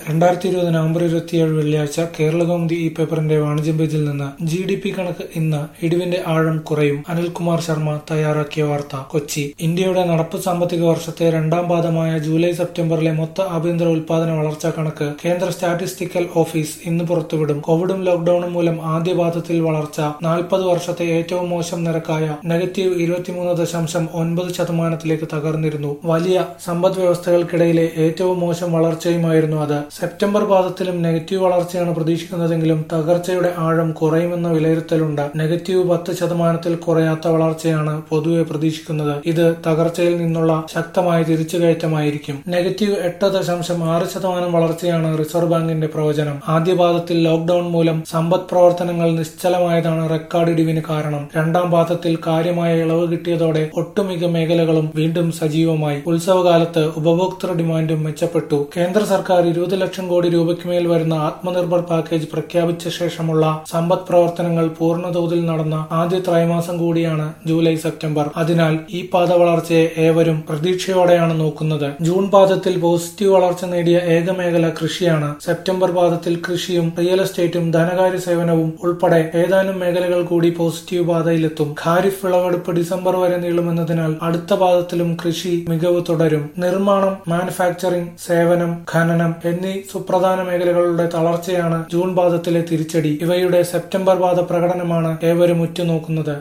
രണ്ടായിരത്തി ഇരുപത് നവംബർ ഇരുപത്തിയേഴ് വെള്ളിയാഴ്ച കേരളകൗമുദി ഈ പേപ്പറിന്റെ വാണിജ്യം പേജിൽ നിന്ന് ജി ഡി പി കണക്ക് ഇന്ന് ഇടിവിന്റെ ആഴം കുറയും അനിൽകുമാർ ശർമ്മ തയ്യാറാക്കിയ വാർത്ത കൊച്ചി ഇന്ത്യയുടെ നടപ്പ് സാമ്പത്തിക വർഷത്തെ രണ്ടാം പാദമായ ജൂലൈ സെപ്റ്റംബറിലെ മൊത്ത ആഭ്യന്തര ഉൽപാദന വളർച്ചാ കണക്ക് കേന്ദ്ര സ്റ്റാറ്റിസ്റ്റിക്കൽ ഓഫീസ് ഇന്ന് പുറത്തുവിടും കോവിഡും ലോക്ഡൌണും മൂലം ആദ്യ പാദത്തിൽ വളർച്ച നാൽപ്പത് വർഷത്തെ ഏറ്റവും മോശം നിരക്കായ നെഗറ്റീവ് ഇരുപത്തിമൂന്ന് ദശാംശം ഒൻപത് ശതമാനത്തിലേക്ക് തകർന്നിരുന്നു വലിയ സമ്പദ് വ്യവസ്ഥകൾക്കിടയിലെ ഏറ്റവും മോശം വളർച്ചയുമായിരുന്നു അത് സെപ്റ്റംബർ പാദത്തിലും നെഗറ്റീവ് വളർച്ചയാണ് പ്രതീക്ഷിക്കുന്നതെങ്കിലും തകർച്ചയുടെ ആഴം കുറയുമെന്ന വിലയിരുത്തലുണ്ട് നെഗറ്റീവ് പത്ത് ശതമാനത്തിൽ കുറയാത്ത വളർച്ചയാണ് പൊതുവെ പ്രതീക്ഷിക്കുന്നത് ഇത് തകർച്ചയിൽ നിന്നുള്ള ശക്തമായ തിരിച്ചുകയറ്റമായിരിക്കും നെഗറ്റീവ് എട്ട് ദശാംശം ആറ് ശതമാനം വളർച്ചയാണ് റിസർവ് ബാങ്കിന്റെ പ്രവചനം ആദ്യ പാദത്തിൽ ലോക്ഡൌൺ മൂലം സമ്പദ് പ്രവർത്തനങ്ങൾ നിശ്ചലമായതാണ് റെക്കോർഡ് ഇടിവിന് കാരണം രണ്ടാം പാദത്തിൽ കാര്യമായ ഇളവ് കിട്ടിയതോടെ ഒട്ടുമിക്ക മേഖലകളും വീണ്ടും സജീവമായി ഉത്സവകാലത്ത് ഉപഭോക്തൃ ഡിമാൻഡും മെച്ചപ്പെട്ടു കേന്ദ്ര സർക്കാർ ഇരുപത് ലക്ഷം കോടി രൂപയ്ക്ക് മേൽ വരുന്ന ആത്മനിർഭർ പാക്കേജ് പ്രഖ്യാപിച്ച ശേഷമുള്ള സമ്പദ് പ്രവർത്തനങ്ങൾ പൂർണ്ണതോതിൽ നടന്ന ആദ്യ ത്രൈമാസം കൂടിയാണ് ജൂലൈ സെപ്റ്റംബർ അതിനാൽ ഈ പാത വളർച്ചയെ ഏവരും പ്രതീക്ഷയോടെയാണ് നോക്കുന്നത് ജൂൺ പാദത്തിൽ പോസിറ്റീവ് വളർച്ച നേടിയ ഏക മേഖല കൃഷിയാണ് സെപ്റ്റംബർ പാദത്തിൽ കൃഷിയും റിയൽ എസ്റ്റേറ്റും ധനകാര്യ സേവനവും ഉൾപ്പെടെ ഏതാനും മേഖലകൾ കൂടി പോസിറ്റീവ് പാതയിലെത്തും ഖാരിഫ് വിളവെടുപ്പ് ഡിസംബർ വരെ നീളുമെന്നതിനാൽ അടുത്ത പാദത്തിലും കൃഷി മികവ് തുടരും നിർമ്മാണം മാനുഫാക്ചറിംഗ് സേവനം ഖനനം എന്നീ സുപ്രധാന മേഖലകളുടെ തളർച്ചയാണ് ജൂൺ പാദത്തിലെ തിരിച്ചടി ഇവയുടെ സെപ്റ്റംബർ പാദ പ്രകടനമാണ് ഏവരും ഉറ്റുനോക്കുന്നത്